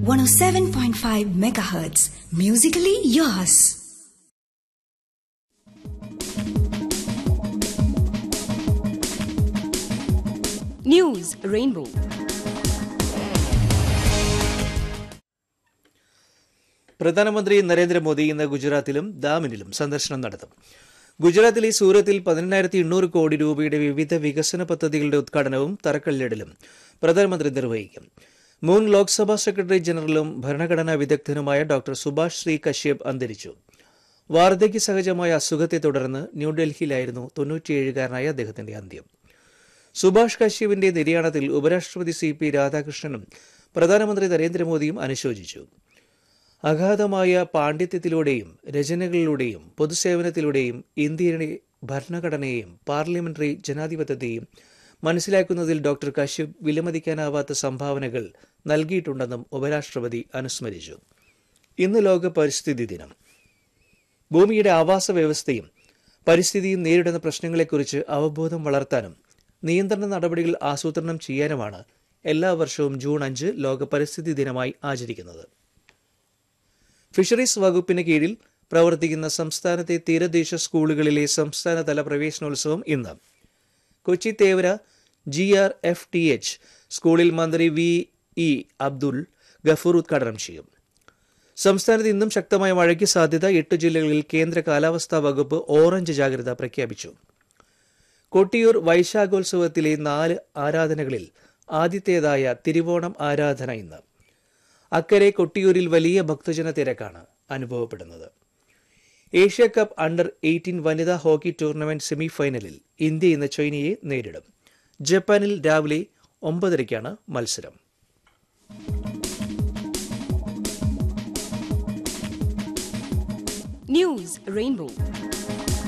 107.5 megahertz. Musically yours. News Rainbow. പ്രധാനമന്ത്രി നരേന്ദ്രമോദി ഇന്ന് ഗുജറാത്തിലും ദാമിനിലും സന്ദർശനം നടത്തും ഗുജറാത്തിലെ സൂറത്തിൽ പതിനെണ്ണായിരത്തി എണ്ണൂറ് കോടി രൂപയുടെ വിവിധ വികസന പദ്ധതികളുടെ ഉദ്ഘാടനവും തറക്കല്ലിടലും പ്രധാനമന്ത്രി നിർവഹിക്കും മുൻ ലോക്സഭാ സെക്രട്ടറി ജനറലും ഭരണഘടനാ വിദഗ്ധനുമായ ഡോക്ടർ സുഭാഷ് ശ്രീ കശ്യപ് അന്തരിച്ചു വാർദ്ധക്യ സഹജമായ അസുഖത്തെ തുടർന്ന് ന്യൂഡൽഹിയിലായിരുന്നു തൊണ്ണൂറ്റിയേഴുകാരനായ അദ്ദേഹത്തിന്റെ അന്ത്യം സുഭാഷ് കശ്യപിന്റെ നിര്യാണത്തിൽ ഉപരാഷ്ട്രപതി സി പി രാധാകൃഷ്ണനും പ്രധാനമന്ത്രി നരേന്ദ്രമോദിയും അനുശോചിച്ചു അഗാധമായ പാണ്ഡിത്യത്തിലൂടെയും രചനകളിലൂടെയും പൊതുസേവനത്തിലൂടെയും ഇന്ത്യയുടെ ഭരണഘടനയെയും പാർലമെന്ററി ജനാധിപത്യത്തെയും മനസ്സിലാക്കുന്നതിൽ ഡോക്ടർ കശ്യപ് വിലമതിക്കാനാവാത്ത സംഭാവനകൾ നൽകിയിട്ടുണ്ടെന്നും ഉപരാഷ്ട്രപതി അനുസ്മരിച്ചു ഇന്ന് ലോക പരിസ്ഥിതി ദിനം ഭൂമിയുടെ ആവാസ വ്യവസ്ഥയും പരിസ്ഥിതിയും നേരിടുന്ന പ്രശ്നങ്ങളെക്കുറിച്ച് അവബോധം വളർത്താനും നിയന്ത്രണ നടപടികൾ ആസൂത്രണം ചെയ്യാനുമാണ് എല്ലാ വർഷവും ജൂൺ അഞ്ച് ലോക പരിസ്ഥിതി ദിനമായി ആചരിക്കുന്നത് ഫിഷറീസ് വകുപ്പിന് കീഴിൽ പ്രവർത്തിക്കുന്ന സംസ്ഥാനത്തെ തീരദേശ സ്കൂളുകളിലെ സംസ്ഥാനതല പ്രവേശനോത്സവം ഇന്ന് Kochi Thevara G R F T H സ്കൂളിൽ മന്ത്രി വി ഇ അബ്ദുൽ ഗഫൂർ ഉദ്ഘാടനം ചെയ്യും സംസ്ഥാനത്ത് ഇന്നും ശക്തമായ മഴയ്ക്ക് സാധ്യത എട്ട് ജില്ലകളിൽ കേന്ദ്ര കാലാവസ്ഥാ വകുപ്പ് ഓറഞ്ച് ജാഗ്രത പ്രഖ്യാപിച്ചു കൊട്ടിയൂർ വൈശാഖോത്സവത്തിലെ നാല് ആരാധനകളിൽ ആദ്യത്തേതായ തിരുവോണം ആരാധന ഇന്ന് അക്കരെ കൊട്ടിയൂരിൽ വലിയ ഭക്തജന തിരക്കാണ് അനുഭവപ്പെടുന്നത് ഏഷ്യ കപ്പ് അണ്ടർ എയ്റ്റീൻ വനിതാ ഹോക്കി ടൂർണമെന്റ് സെമി ഫൈനലിൽ ഇന്ത്യ ഇന്ന് ചൈനയെ നേരിടും ജപ്പാനിൽ രാവിലെ ഒമ്പതരയ്ക്കാണ് മത്സരം News Rainbow.